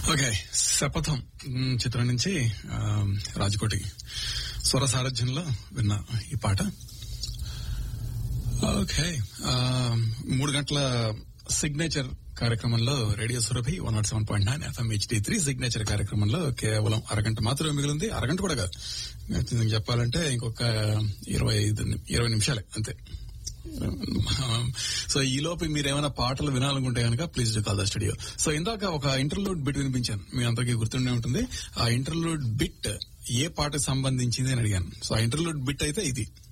okay శపథం మ్, చిత్రం నుంచి ఆ, రాజకోటి స్వర సారథ్యంలో విన్న ఈ పాట ఓకే ఆ, మూడు గంటల సిగ్నేచర్ కార్యక్రమంలో radio Surabhi one naught seven point nine FM HD three signature కార్యక్రమంలో కేవలం అరగంట మాత్రమే మిగిలింది అరగంట కూడా కాదు నేను చెప్పాలంటే ఇంకొక ఇరవై ఐదు ని- ఇరవై నిమిషాలే అంతే సో ఈ లోపు మీరు ఏమైనా పాటలు వినాలనుకుంటే కనుక please call the studio so ఇందాక ఒక ఇంటర్లూడ్ బిట్ వినిపించాను మీ అందరికీ గుర్తుండే ఉంటుంది ఆ ఇంటర్లూడ్ బిట్ ఏ పాటకు సంబంధించింది అని అడిగాను సో ఆ ఇంటర్లూడ్ బిట్ అయితే ఇది